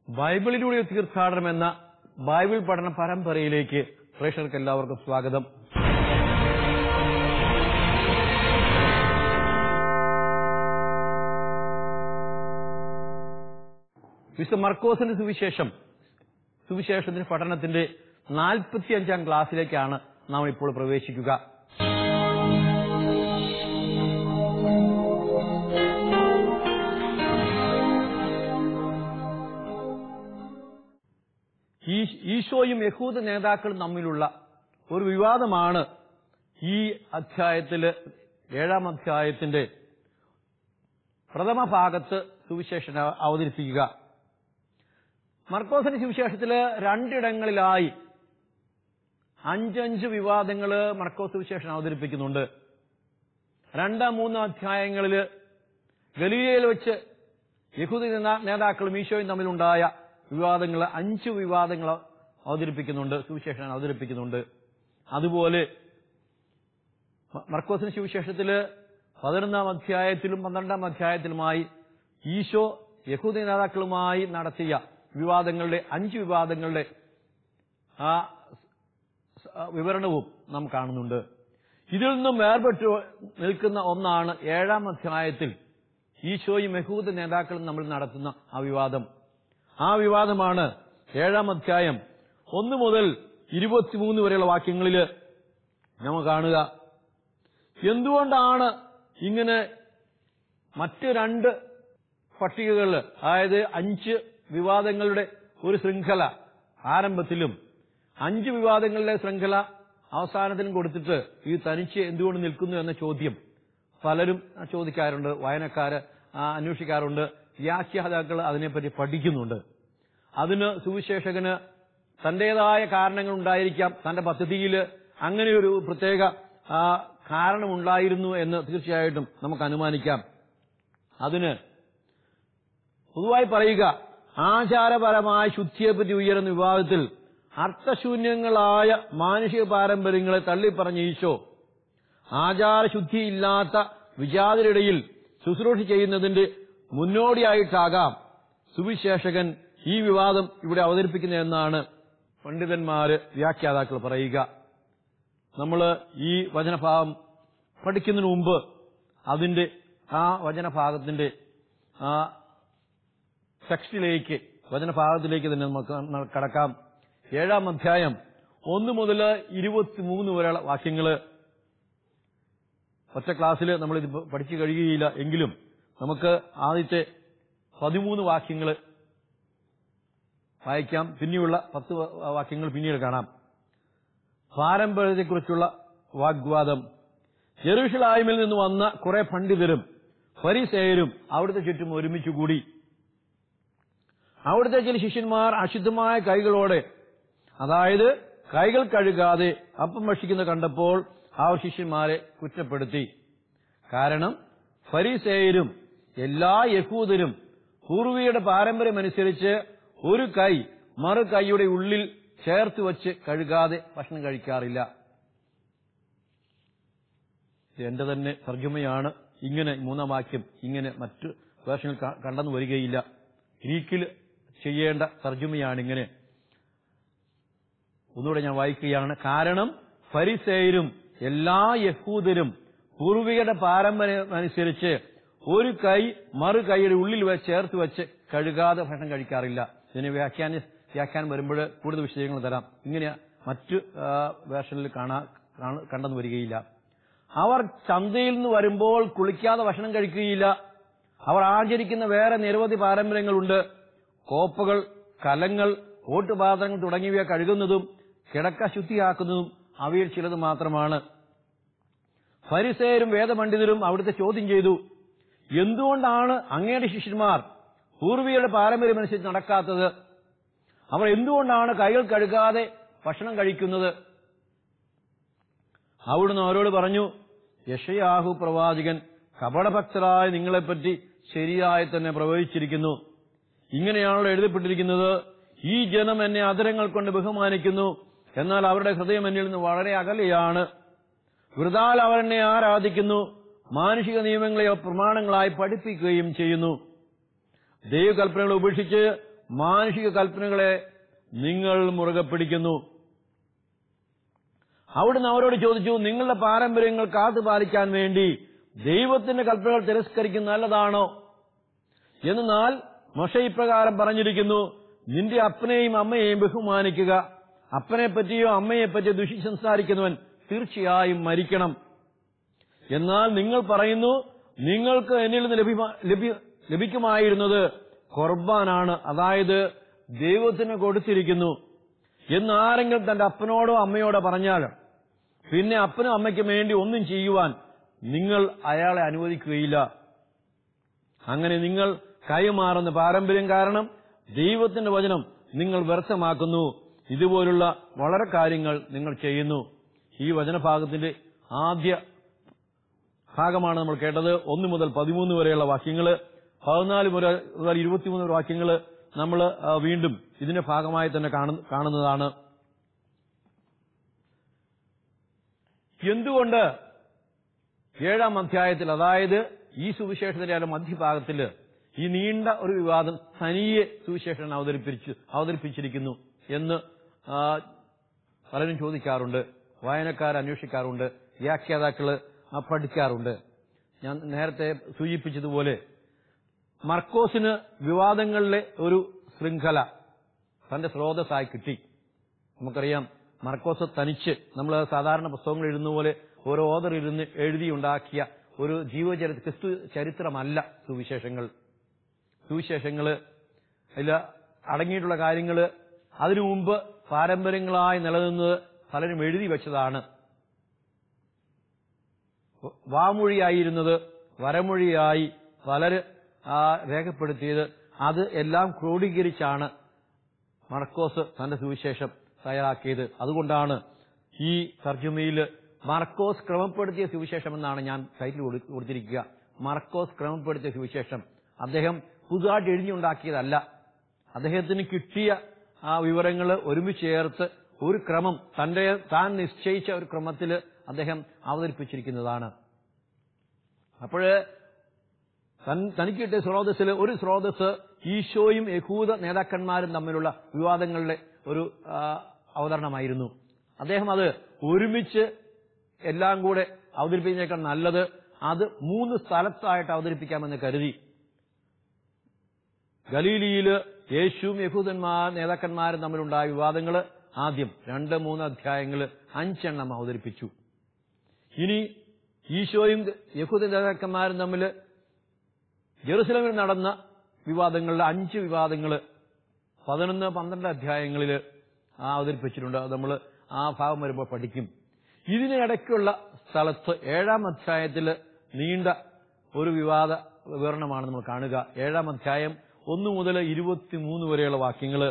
ബൈബിളിലൂടെ തീർത്ഥാടനം എന്ന ബൈബിൾ പഠന പരമ്പരയിലേക്ക് പ്രേക്ഷകർക്ക് എല്ലാവർക്കും സ്വാഗതം വിശുദ്ധ മർക്കോസിന്റെ സുവിശേഷം സുവിശേഷത്തിന്റെ പഠനത്തിന്റെ നാൽപ്പത്തിയഞ്ചാം ക്ലാസ്സിലേക്കാണ് നാം ഇപ്പോൾ പ്രവേശിക്കുക ഈ- ഈശോയും യഹൂദ നേതാക്കളും തമ്മിലുള്ള ഒരു വിവാദമാണ് ഈ അധ്യായത്തില് ഏഴാം അധ്യായത്തിന്റെ പ്രഥമ ഭാഗത്ത് സുവിശേഷൻ അവതരിപ്പിക്കുക മർക്കോസിന്റെ സുവിശേഷത്തില് രണ്ടിടങ്ങളിലായി അഞ്ചഞ്ച് വിവാദങ്ങള് മർക്കോസ് സുവിശേഷൻ അവതരിപ്പിക്കുന്നുണ്ട് രണ്ടാം മൂന്ന് അധ്യായങ്ങളില് ഗലീലയിൽ വെച്ച് യഹൂദ നേതാ- നേതാക്കളും ഈശോയും തമ്മിലുണ്ടായ വിവാദങ്ങൾ അഞ്ച് വിവാദങ്ങൾ അവതരിപ്പിക്കുന്നുണ്ട് സുവിശേഷൻ അവതരിപ്പിക്കുന്നുണ്ട് അതുപോലെ മ- മർക്കോസിന് സുവിശേഷത്തില് പതിനൊന്നാം അധ്യായത്തിലും പന്ത്രണ്ടാം അധ്യായത്തിലുമായി ഈശോ യഹൂദ നേതാക്കളുമായി നടത്തിയ വിവാദങ്ങളുടെ അഞ്ച് വിവാദങ്ങളുടെ ആ സ- ആ വിവരണവും നാം കാണുന്നുണ്ട് ഇതിൽ നിന്നും വേർപെട്ടു നിൽക്കുന്ന ഒന്നാണ് ഏഴാം അധ്യായത്തിൽ ഈശോയും യഹൂദ നേതാക്കളും നമ്മൾ നടത്തുന്ന ആ വിവാദം ആ വിവാദമാണ് ഏഴാം അധ്യായം ഒന്ന് മുതൽ ഇരുപത്തിമൂന്ന് വരെയുള്ള വാക്യങ്ങളിൽ നമ്മൾ കാണുക എന്തുകൊണ്ടാണ് ഇങ്ങനെ മറ്റ് രണ്ട് പട്ടികകൾ അതായത് അഞ്ച് വിവാദങ്ങളുടെ ഒരു ശൃംഖല ആരംഭത്തിലും അഞ്ച് വിവാദങ്ങളുടെ ശൃംഖല അവസാനത്തിലും കൊടുത്തിട്ട് ഈ തനിച്ച് എന്തുകൊണ്ട് നിൽക്കുന്നു എന്ന ചോദ്യം പലരും ചോദിക്കാറുണ്ട് വായനക്കാര് ആ, അന്വേഷിക്കാറുണ്ട് വ്യാഖ്യാതാക്കൾ അതിനെപ്പറ്റി പഠിക്കുന്നുണ്ട് അതിന് സുവിശേഷകന് തന്റേതായ കാരണങ്ങൾ ഉണ്ടായിരിക്കാം തന്റെ പദ്ധതിയിൽ അങ്ങനെ ഒരു പ്രത്യേക ആ, കാരണമുണ്ടായിരുന്നു എന്ന് തീർച്ചയായിട്ടും നമുക്ക് അനുമാനിക്കാം അതിന് പൊതുവായി പറയുക ആചാരപരമായ ശുദ്ധിയെപ്പറ്റി ഉയരുന്ന വിവാദത്തിൽ അർത്ഥശൂന്യങ്ങളായ മാനുഷിക പാരമ്പര്യങ്ങളെ തള്ളിപ്പറഞ്ഞ ഈശോ ആചാരശുദ്ധിയില്ലാത്ത വിജാതിരിടയിൽ ശുശ്രൂഷ ചെയ്യുന്നതിന്റെ മുന്നോടിയായിട്ടാകാം സുവിശേഷകൻ ഈ വിവാദം ഇവിടെ അവതരിപ്പിക്കുന്നതെന്നാണ് പണ്ഡിതന്മാര് വ്യാഖ്യാതാക്കൾ പറയുക നമ്മൾ ഈ വചനഭാഗം പഠിക്കുന്നതിന് മുമ്പ് അതിന്റെ ആ വചനഭാഗത്തിന്റെ ആ ടെക്സ്റ്റിലേക്ക് വചനഭാഗത്തിലേക്ക് തന്നെ നമുക്ക് കടക്കാം ഏഴാം അധ്യായം ഒന്ന് മുതൽ ഇരുപത്തിമൂന്ന് വരെയുള്ള വാക്യങ്ങള് ഒറ്റ ക്ലാസ്സിൽ നമ്മൾ ഇത് പഠിച്ചു കഴിയുകയില്ല എങ്കിലും നമുക്ക് ആദ്യത്തെ പതിമൂന്ന് വാക്യങ്ങൾ വായിക്കാം പിന്നെയുള്ള പത്ത് വ- വാക്യങ്ങൾ പിന്നീട് കാണാം പാരമ്പര്യത്തെക്കുറിച്ചുള്ള വാഗ്വാദം ജെറുഷലായ്മിൽ നിന്ന് വന്ന കുറെ പണ്ഡിതരും ഫരിസേയരും അവിടുത്തെ ചുറ്റും ഒരുമിച്ച് കൂടി അവിടുത്തെ ചില ശിഷ്യന്മാർ അശുദ്ധമായ കൈകളോടെ അതായത് കൈകൾ കഴുകാതെ അപ്പം ഭക്ഷിക്കുന്ന കണ്ടപ്പോൾ അവർ ശിഷ്യന്മാരെ കുറ്റപ്പെടുത്തി കാരണം ഫരീസേയരും എല്ലാ യഹൂദരും പൂർവിയുടെ പാരമ്പര്യമനുസരിച്ച് ഒരു കൈ മറു കൈയുടെ ഉള്ളിൽ ചേർത്ത് വച്ച് കഴുകാതെ ഭക്ഷണം കഴിക്കാറില്ല ഇത് എന്റെ തന്നെ തർജ്ജമയാണ് ഇങ്ങനെ മൂന്നാം വാക്യം ഇങ്ങനെ മറ്റു വേർഷനിൽ ക- കണ്ടെന്ന് വരികയില്ല ഗ്രീക്കിൽ ചെയ്യേണ്ട തർജ്ജമയാണ് ഇങ്ങനെ ഒന്നുകൂടെ ഞാൻ വായിക്കുകയാണ് കാരണം ഫരിസേയരും എല്ലാ യഹൂദരും പൂർവികരുടെ പാരമ്പര്യം അനുസരിച്ച് ഒരു കൈ മറു കൈയുടെ ഉള്ളിൽ വെച്ച് ചേർത്ത് വെച്ച് കഴുകാതെ ഭക്ഷണം കഴിക്കാറില്ല ഇതിന് വ്യാഖ്യാന വ്യാഖ്യാനം വരുമ്പോൾ കൂടുതൽ വിഷയങ്ങൾ തരാം ഇങ്ങനെ മറ്റു ആ, വേർഷനിൽ കാണാ കാണ- കണ്ടെന്ന് വരികയില്ല അവർ ചന്തയിൽ നിന്ന് വരുമ്പോൾ കുളിക്കാതെ ഭക്ഷണം കഴിക്കുകയില്ല അവർ ആചരിക്കുന്ന വേറെ നിരവധി പാരമ്പര്യങ്ങളുണ്ട് കോപ്പകൾ കലങ്ങൾ ഓട്ടുപാത്രങ്ങൾ തുടങ്ങിയവ കഴുകുന്നതും കിടക്ക ശുദ്ധിയാക്കുന്നതും അവയിൽ ചിലത് മാത്രമാണ് ഫരിസേരും വേദപണ്ഡിതരും അവിടുത്തെ ചോദ്യം ചെയ്തു എന്തുകൊണ്ടാണ് അങ്ങയുടെ ശിഷ്യന്മാർ പൂർവികരുടെ പാരമ്പര്യമനുസരിച്ച് നടക്കാത്തത് അവർ എന്തുകൊണ്ടാണ് കൈകൾ കഴുകാതെ ഭക്ഷണം കഴിക്കുന്നത് അവിടുന്ന് അവരോട് പറഞ്ഞു യഷയാഹു പ്രവാചകൻ കപടഭക്തരായ നിങ്ങളെപ്പറ്റി ശരിയായി തന്നെ പ്രവചിച്ചിരിക്കുന്നു ഇങ്ങനെയാണല്ലോ എഴുതപ്പെട്ടിരിക്കുന്നത് ഈ ജനം എന്നെ അതരങ്ങൾ കൊണ്ട് ബഹുമാനിക്കുന്നു എന്നാൽ അവരുടെ ഹൃദയം എന്നിൽ നിന്ന് വളരെ അകലെയാണ് വൃതാൽ അവർ എന്നെ ആരാധിക്കുന്നു മാനുഷിക നിയമങ്ങളെ അവർ പ്രമാണങ്ങളായി പഠിപ്പിക്കുകയും ചെയ്യുന്നു ദൈവകൽപ്പനകൾ ഉപേക്ഷിച്ച് മാനുഷിക കൽപ്പനകളെ നിങ്ങൾ മുറുകെ പിടിക്കുന്നു അവിടുന്ന് അവരോട് ചോദിച്ചു നിങ്ങളുടെ പാരമ്പര്യങ്ങൾ കാത്തു പാലിക്കാൻ വേണ്ടി ദൈവത്തിന്റെ കൽപ്പനകൾ തിരസ്കരിക്കുന്ന നല്ലതാണോ എന്നാൽ മൊഷ ഇപ്രകാരം പറഞ്ഞിരിക്കുന്നു നിന്റെ അപ്പനെയും അമ്മയെയും ബഹുമാനിക്കുക അപ്പനെ പറ്റിയോ അമ്മയെ പറ്റിയോ ദുഷി സംസാരിക്കുന്നവൻ തീർച്ചയായും മരിക്കണം എന്നാൽ നിങ്ങൾ പറയുന്നു നിങ്ങൾക്ക് എന്നിൽ നിന്ന് ലഭ്യമാ- ലഭ്യ- ലഭിക്കുമായിരുന്നത് ഖുർബാനാണ് അതായത് ദൈവത്തിന് കൊടുത്തിരിക്കുന്നു എന്ന് ആരെങ്കിലും തന്റെ അപ്പനോടോ അമ്മയോടോ പറഞ്ഞാൽ പിന്നെ അപ്പനും അമ്മയ്ക്കും വേണ്ടി ഒന്നും ചെയ്യുവാൻ നിങ്ങൾ അയാളെ അനുവദിക്കുകയില്ല അങ്ങനെ നിങ്ങൾ കൈമാറുന്ന പാരമ്പര്യം കാരണം ദൈവത്തിന്റെ വചനം നിങ്ങൾ വ്യർത്ഥമാക്കുന്നു ഇതുപോലുള്ള വളരെ കാര്യങ്ങൾ നിങ്ങൾ ചെയ്യുന്നു ഈ വചനഭാഗത്തിന്റെ ആദ്യ ഭാഗമാണ് നമ്മൾ കേട്ടത് ഒന്ന് മുതൽ പതിമൂന്ന് വരെയുള്ള വാക്യങ്ങള് പതിനാല് മുതൽ മുതൽ ഇരുപത്തിമൂന്ന് വരെ വാക്യങ്ങള് നമ്മൾ വീണ്ടും ഇതിന്റെ ഭാഗമായി തന്നെ കാണു- കാണുന്നതാണ് എന്തുകൊണ്ട് ഏഴാം അധ്യായത്തിൽ അതായത് ഈ സുവിശേഷത്തിന്റെ ആ മധ്യഭാഗത്തിൽ ഈ നീണ്ട ഒരു വിവാദം തനിയെ സുവിശേഷൻ അവതരിപ്പിച്ചു അവതരിപ്പിച്ചിരിക്കുന്നു എന്ന് ആ, പലരും ചോദിക്കാറുണ്ട് വായനക്കാർ അന്വേഷിക്കാറുണ്ട് വ്യാഖ്യാതാക്കള് ആ, പഠിക്കാറുണ്ട് ഞാൻ നേരത്തെ സൂചിപ്പിച്ചതുപോലെ മർക്കോസിന് വിവാദങ്ങളിലെ ഒരു ശൃംഖല തന്റെ സ്രോതസ്സായി കിട്ടി നമുക്കറിയാം മർക്കോസ് തനിച്ച് നമ്മൾ സാധാരണ പുസ്തകങ്ങൾ എഴുതുന്ന പോലെ ഓരോ ഓതർ ഇരുന്ന് എഴുതിയുണ്ടാക്കിയ ഒരു ജീവചരിത്ര ക്രിസ്തു ചരിത്രമല്ല സുവിശേഷങ്ങൾ സുവിശേഷങ്ങള് അതിൽ അടങ്ങിയിട്ടുള്ള കാര്യങ്ങള് അതിനു മുമ്പ് പാരമ്പര്യങ്ങളായി നിലനിന്നത് പലരും എഴുതി വെച്ചതാണ് വാമൊഴിയായിരുന്നത് വരമൊഴിയായി പലര് ആ, രേഖപ്പെടുത്തിയത് അത് എല്ലാം ക്രോഡീകരിച്ചാണ് മർക്കോസ് തന്റെ സുവിശേഷം തയ്യാറാക്കിയത് അതുകൊണ്ടാണ് ഈ തർജ്ജമയിൽ മർക്കോസ് ക്രമപ്പെടുത്തിയ സുവിശേഷം എന്നാണ് ഞാൻ ടൈറ്റിൽ കൊടു- കൊടുത്തിരിക്കുക മർക്കോസ് ക്രമപ്പെടുത്തിയ സുവിശേഷം അദ്ദേഹം പുതുതായിട്ട് എഴുതിയുണ്ടാക്കിയതല്ല അദ്ദേഹത്തിന് കിട്ടിയ ആ വിവരങ്ങൾ ഒരുമിച്ച് ചേർത്ത് ഒരു ക്രമം തന്റെ താൻ നിശ്ചയിച്ച ഒരു ക്രമത്തിൽ അദ്ദേഹം അവതരിപ്പിച്ചിരിക്കുന്നതാണ് അപ്പോഴ് തൻ- തനിക്ക് കിട്ടിയ സ്രോതസ്സിൽ ഒരു സ്രോതസ് ഈശോയും യഹൂദ നേതാക്കന്മാരും തമ്മിലുള്ള വിവാദങ്ങളുടെ ഒരു ആ, അവതരണമായിരുന്നു അദ്ദേഹം അത് ഒരുമിച്ച് എല്ലാം കൂടെ അവതരിപ്പിക്കുന്നതിനേക്കാൾ നല്ലത് അത് മൂന്ന് സ്ഥലത്തായിട്ട് അവതരിപ്പിക്കാമെന്ന് കരുതി ഗലീലിയില് യേശുവും യഹൂദന്മാർ നേതാക്കന്മാരും തമ്മിലുണ്ടായ വിവാദങ്ങൾ ആദ്യം രണ്ട് മൂന്ന് അധ്യായങ്ങൾ അഞ്ചെണ്ണം അവതരിപ്പിച്ചു ഇനി ഈശോയും യഹൂദ നേതാക്കന്മാരും തമ്മിൽ ജെറുസലമിൽ നടന്ന വിവാദങ്ങളുടെ അഞ്ച് വിവാദങ്ങൾ പതിനൊന്ന് പന്ത്രണ്ട് അധ്യായങ്ങളിൽ അവതരിപ്പിച്ചിട്ടുണ്ട് അത് നമ്മൾ ആ ഭാഗം വരുമ്പോൾ പഠിക്കും ഇതിനിടയ്ക്കുള്ള സ്ഥലത്ത് ഏഴാം അധ്യായത്തിൽ നീണ്ട ഒരു വിവാദ വിവരണമാണ് നമ്മൾ കാണുക ഏഴാം അധ്യായം ഒന്ന് മുതൽ ഇരുപത്തിമൂന്ന് വരെയുള്ള വാക്യങ്ങള്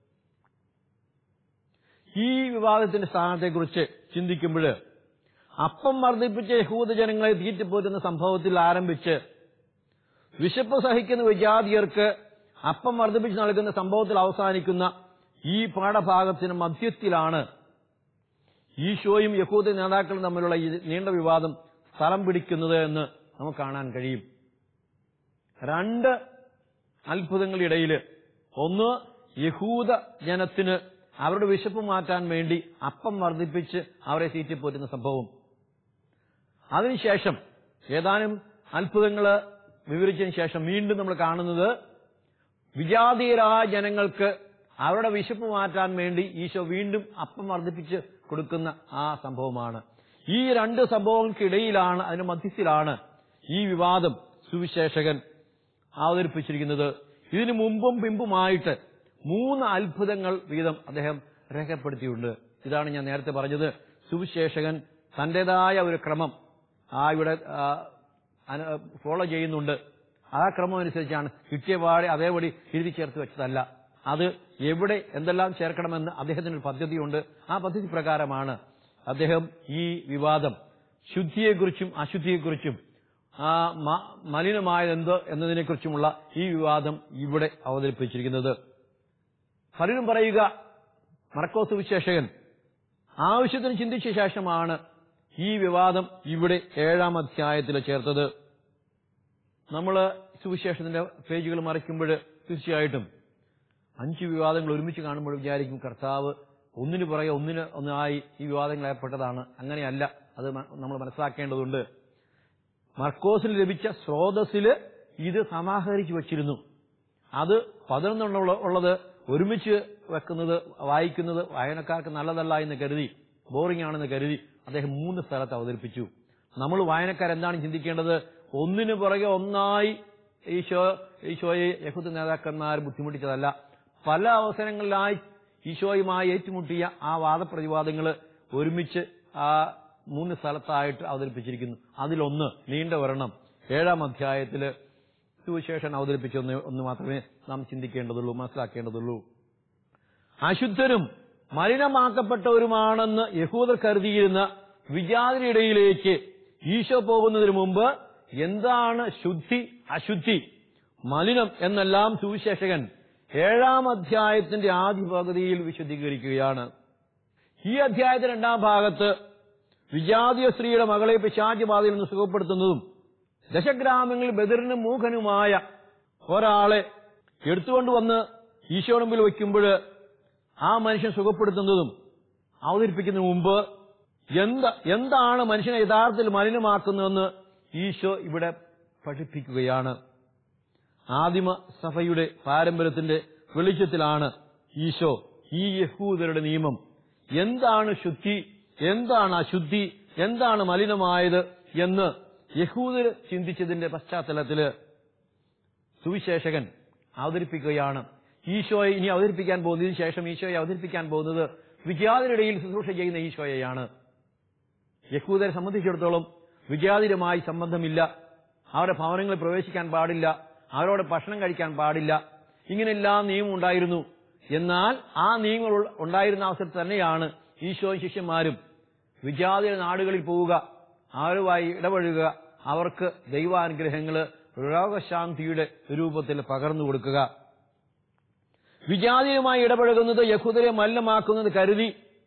ഈ വിവാദത്തിന്റെ സ്ഥാനത്തെക്കുറിച്ച് ചിന്തിക്കുമ്പോൾ അപ്പം വർദ്ധിപ്പിച്ച യഹൂദ ജനങ്ങളെ തീറ്റിപ്പോറ്റുന്ന സംഭവത്തിൽ ആരംഭിച്ച് വിശപ്പ് സഹിക്കുന്ന വിജാതിയർക്ക് അപ്പം വർദ്ധിപ്പിച്ച് നൽകുന്ന സംഭവത്തിൽ അവസാനിക്കുന്ന ഈ പാഠഭാഗത്തിന് മധ്യത്തിലാണ് ഈശോയും യഹൂദ നേതാക്കളും തമ്മിലുള്ള ഈ നീണ്ട വിവാദം സ്ഥലം പിടിക്കുന്നത് എന്ന് നമുക്ക് കാണാൻ കഴിയും രണ്ട് അത്ഭുതങ്ങളിടയിൽ ഒന്ന് യഹൂദ ജനത്തിന് അവരുടെ വിശപ്പ് മാറ്റാൻ വേണ്ടി അപ്പം വർദ്ധിപ്പിച്ച് അവരെ തീറ്റിപ്പോറ്റുന്ന സംഭവം അതിനുശേഷം ഏതാനും അത്ഭുതങ്ങൾ വിവരിച്ചതിന് ശേഷം വീണ്ടും നമ്മൾ കാണുന്നത് വിജാതീയരായ ജനങ്ങൾക്ക് അവരുടെ വിശപ്പ് മാറ്റാൻ വേണ്ടി ഈശോ വീണ്ടും അപ്പം വർദ്ധിപ്പിച്ച് കൊടുക്കുന്ന ആ സംഭവമാണ് ഈ രണ്ട് സംഭവങ്ങൾക്കിടയിലാണ് അതിന് മധ്യത്തിലാണ് ഈ വിവാദം സുവിശേഷകൻ അവതരിപ്പിച്ചിരിക്കുന്നത് ഇതിനു മുമ്പും പിമ്പുമായിട്ട് മൂന്ന് അത്ഭുതങ്ങൾ വീതം അദ്ദേഹം രേഖപ്പെടുത്തിയിട്ടുണ്ട് ഇതാണ് ഞാൻ നേരത്തെ പറഞ്ഞത് സുവിശേഷകൻ തന്റേതായ ഒരു ക്രമം ആ ഇവിടെ ആ, അന- ഫോളോ ചെയ്യുന്നുണ്ട് ആ ക്രമം അനുസരിച്ചാണ് കിട്ടിയ പാടെ അതേപടി എഴുതി ചേർത്ത് വെച്ചതല്ല അത് എവിടെ എന്തെല്ലാം ചേർക്കണമെന്ന് അദ്ദേഹത്തിന് ഒരു പദ്ധതിയുണ്ട് ആ പദ്ധതി പ്രകാരമാണ് അദ്ദേഹം ഈ വിവാദം ശുദ്ധിയെക്കുറിച്ചും അശുദ്ധിയെക്കുറിച്ചും ആ മ- മലിനമായതെന്ത് എന്നതിനെക്കുറിച്ചുമുള്ള ഈ വിവാദം ഇവിടെ അവതരിപ്പിച്ചിരിക്കുന്നത് പലരും പറയുക മർക്കോസ് വിശേഷകൻ ആവശ്യത്തിന് ചിന്തിച്ച ശേഷമാണ് ഈ വിവാദം ഇവിടെ ഏഴാം അധ്യായത്തിൽ ചേർത്തത് നമ്മൾ സുവിശേഷത്തിന്റെ പേജുകൾ മറിക്കുമ്പോൾ തീർച്ചയായിട്ടും അഞ്ച് വിവാദങ്ങൾ ഒരുമിച്ച് കാണുമ്പോൾ വിചാരിക്കും കർത്താവ് ഒന്നിനു പുറകെ ഒന്നിന് ഒന്നായി ഈ വിവാദങ്ങൾ ഏർപ്പെട്ടതാണ് അങ്ങനെയല്ല അത് മ- നമ്മൾ മനസ്സിലാക്കേണ്ടതുണ്ട് മർക്കോസിൽ ലഭിച്ച സ്രോതസ്സില് ഇത് സമാഹരിച്ചു വച്ചിരുന്നു അത് പതിനൊന്നെണ്ണം ഉള്ള- ഉള്ളത് ഒരുമിച്ച് വെക്കുന്നത് വായിക്കുന്നത് വായനക്കാർക്ക് നല്ലതല്ല എന്ന് കരുതി ബോറിംഗ് ആണെന്ന് കരുതി അദ്ദേഹം മൂന്ന് സ്ഥലത്ത് അവതരിപ്പിച്ചു നമ്മൾ വായനക്കാർ എന്താണ് ചിന്തിക്കേണ്ടത് ഒന്നിനു പുറകെ ഒന്നായി ഈശോ ഈശോയെ യഹൂദ നേതാക്കന്മാർ ബുദ്ധിമുട്ടിച്ചതല്ല പല അവസരങ്ങളിലായി ഈശോയുമായി ഏറ്റുമുട്ടിയ ആ വാദപ്രതിവാദങ്ങൾ ഒരുമിച്ച് ആ മൂന്ന് സ്ഥലത്തായിട്ട് അവതരിപ്പിച്ചിരിക്കുന്നു അതിലൊന്ന് നീണ്ട ഒരെണ്ണം ഏഴാം അധ്യായത്തില് സുവിശേഷൻ അവതരിപ്പിച്ച ഒന്ന് ഒന്ന് മാത്രമേ നാം ചിന്തിക്കേണ്ടതുള്ളൂ മനസ്സിലാക്കേണ്ടതുള്ളൂ അശുദ്ധരും മലിനമാക്കപ്പെട്ടവരുമാണെന്ന് യഹൂദർ കരുതിയിരുന്ന വിജാതിരിടയിലേക്ക് ഈശോ പോകുന്നതിന് മുമ്പ് എന്താണ് ശുദ്ധി അശുദ്ധി മലിനം എന്നെല്ലാം സുവിശേഷകൻ ഏഴാം അധ്യായത്തിന്റെ ആദ്യ പകുതിയിൽ വിശദീകരിക്കുകയാണ് ഈ അധ്യായത്തിന്റെ രണ്ടാം ഭാഗത്ത് വിജാതീയ സ്ത്രീയുടെ മകളെ പിശാചിബാധയിൽ നിന്ന് സുഖപ്പെടുത്തുന്നതും ദശഗ്രാമങ്ങളിൽ ബദറിനും മൂഖനുമായ ഒരാളെ എടുത്തുകൊണ്ടുവന്ന് ഈശോയുടെ മുമ്പിൽ വയ്ക്കുമ്പോൾ ആ മനുഷ്യൻ സുഖപ്പെടുത്തുന്നതും അവതരിപ്പിക്കുന്നതിന് മുമ്പ് എന്ത് എന്താണ് മനുഷ്യനെ യഥാർത്ഥത്തിൽ മലിനമാക്കുന്നതെന്ന് ഈശോ ഇവിടെ പഠിപ്പിക്കുകയാണ് ആദിമ സഭയുടെ പാരമ്പര്യത്തിന്റെ വെളിച്ചത്തിലാണ് ഈശോ ഈ യഹൂദരുടെ നിയമം എന്താണ് ശുദ്ധി എന്താണ് അശുദ്ധി എന്താണ് മലിനമായത് എന്ന് യഹൂദർ ചിന്തിച്ചതിന്റെ പശ്ചാത്തലത്തില് സുവിശേഷകൻ അവതരിപ്പിക്കുകയാണ് ഈശോയെ ഇനി അവതരിപ്പിക്കാൻ പോകുന്നതിന് ശേഷം ഈശോയെ അവതരിപ്പിക്കാൻ പോകുന്നത് വിജയാതിരിടയിൽ ശുശ്രൂഷ ചെയ്യുന്ന ഈശോയെയാണ് യഹൂദരെ സംബന്ധിച്ചിടത്തോളം വിജയാതിരുമായി സംബന്ധമില്ല അവരുടെ ഭവനങ്ങളിൽ പ്രവേശിക്കാൻ പാടില്ല അവരോട് ഭക്ഷണം കഴിക്കാൻ പാടില്ല ഇങ്ങനെല്ലാം നിയമം ഉണ്ടായിരുന്നു എന്നാൽ ആ നിയമങ്ങൾ ഉൾ- ഉണ്ടായിരുന്ന അവസരത്തിൽ തന്നെയാണ് ഈശോയും ശിഷ്യന്മാരും വിജാതിര നാടുകളിൽ പോവുക അവരുമായി ഇടപഴകുക അവർക്ക് ദൈവാനുഗ്രഹങ്ങള് രോഗശാന്തിയുടെ രൂപത്തിൽ പകർന്നു കൊടുക്കുക വിജാതിയുമായി ഇടപഴകുന്നത് യഹൂദരെ മല്ലമാക്കുന്നത് കരുതി